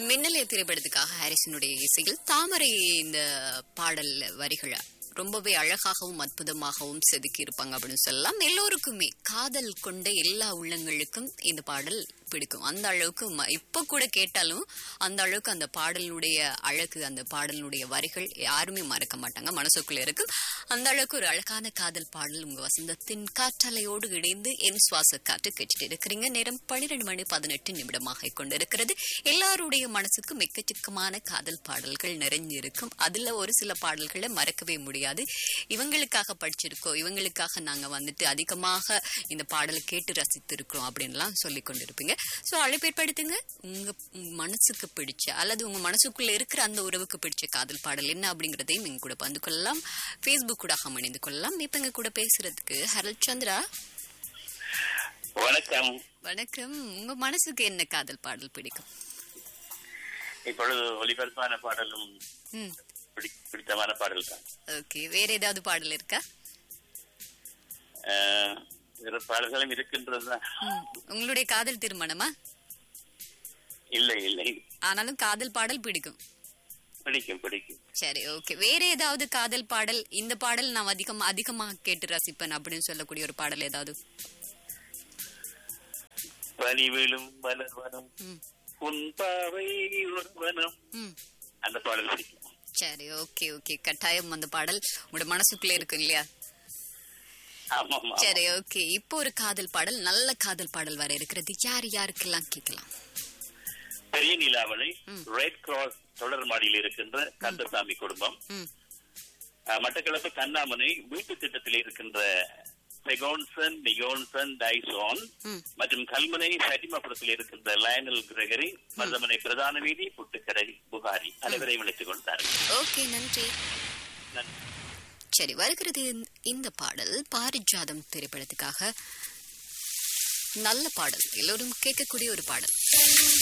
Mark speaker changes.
Speaker 1: மின்னலே திரைப்படத்துக்காக ஹாரிசனுடைய இசையில் தாமரை இந்த பாடல் வரிகள் ரொம்பவே அழகாகவும் அற்புதமாகவும் செதுக்கி இருப்பாங்க அப்படின்னு சொல்லலாம் எல்லோருக்குமே காதல் கொண்ட எல்லா உள்ளங்களுக்கும் இந்த பாடல் பிடிக்கும் அந்த அளவுக்கு ம- இப்ப கூட கேட்டாலும் அந்த அளவுக்கு அந்த பாடலுடைய அழகு அந்த பாடலுடைய வரிகள் யாருமே மறக்க மாட்டாங்க மனசுக்குள்ள இருக்கும் அந்த அளவுக்கு ஒரு அழகான காதல் பாடல் உங்க வசந்தத்தின் காற்றலையோடு இணைந்து என் சுவாச காற்று கேட்டுட்டு இருக்கிறீங்க நேரம் பன்னிரெண்டு மணி பதினெட்டு நிமிடமாக கொண்டிருக்கிறது எல்லாருடைய மனசுக்கும் எக்கச்சக்கமான காதல் பாடல்கள் நிறைஞ்சிருக்கும் அதுல ஒரு சில பாடல்களை மறக்கவே முடியாது இவங்களுக்காக படிச்சிருக்கோம் இவங்களுக்காக நாங்க வந்துட்டு அதிகமாக இந்த பாடலை கேட்டு ரசித்திருக்கிறோம் அப்படின்லாம் சொல்லி கொண்டிருப்பீங்க சோ அழைப்பேற்படுத்துங்க உங்க உங்க மனசுக்கு பிடிச்ச அல்லது உங்க மனசுக்குள்ள இருக்கிற அந்த உறவுக்கு பிடிச்ச காதல் பாடல் என்ன அப்படிங்கறதையும் எங்க கூட பகிர்ந்து கொள்ளலாம் ஃபேஸ்புக் கூட இணைந்து கொள்ளலாம் இப்ப எங்க கூட பேசுறதுக்கு ஹரல் சந்திரா
Speaker 2: வணக்கம்
Speaker 1: வணக்கம் உங்க மனசுக்கு என்ன காதல் பாடல் பிடிக்கும்
Speaker 2: இப்பொழுது ஒலிபரப்பான பாடலும்
Speaker 1: ம்
Speaker 2: பிடி- பிடித்தமான பாடல் தான்
Speaker 1: ஓகே வேற ஏதாவது பாடல் இருக்கா
Speaker 2: அஹ், வேற பாடல்களும் இருக்கின்றதுதான்
Speaker 1: ம். உங்களுடைய காதல் திருமணமா
Speaker 2: இல்லை இல்லை
Speaker 1: ஆனாலும் காதல் பாடல் பிடிக்கும்
Speaker 2: பிடிக்கும் பிடிக்கும்
Speaker 1: சரி ஓகே வேற ஏதாவது காதல் பாடல் இந்த பாடல் நான் அதிகம் அதிகமா கேட்டு ரசிப்பேன் அப்படின்னு சொல்லக்கூடிய ஒரு பாடல் ஏதாவது
Speaker 2: பனி விழும் மலர்வனம்
Speaker 1: ம்
Speaker 2: உன் பாவை ஒருவனம்
Speaker 1: ம்
Speaker 2: அந்த பாடல் பிடிக்கும்
Speaker 1: சரி ஓகே ஓகே கட்டாயம் அந்த பாடல் உங்களோட மனசுக்குள்ளே இருக்கும் இல்லையா
Speaker 2: ஆமா ஆமா
Speaker 1: சரி ஓகே இப்போ ஒரு காதல் பாடல் நல்ல காதல் பாடல் வர இருக்கிறது யார் யாருக்கெல்லாம் கேட்கலாம்
Speaker 2: பெரிய நிலாவணை ரெட் கிராஸ் தொடர் மாடியில் இருக்கின்ற கந்தசாமி குடும்பம்
Speaker 1: ம்
Speaker 2: அஹ், மட்டக்களப்பு கண்ணாமனை வீட்டு திட்டத்தில் இருக்கின்ற செகோன்சன் நிகோன்சன் டைசோன்
Speaker 1: ம்
Speaker 2: மற்றும் கல்முனை சட்டிமாபுரத்தில் இருக்கின்ற லயனல் கிரகரி மருதமனை பிரதான வீதி புட்டுக்கடை புகாரி அனைவரையும் அழைத்துக் கொண்டார்கள்
Speaker 1: ஓகே நன்றி
Speaker 2: நன்றி.
Speaker 1: சரி வருகிறது இந்த- இந்த பாடல் பாரிஜாதம் திரைப்படத்துக்காக நல்ல பாடல் எல்லோரும் கேட்கக்கூடிய ஒரு பாடல்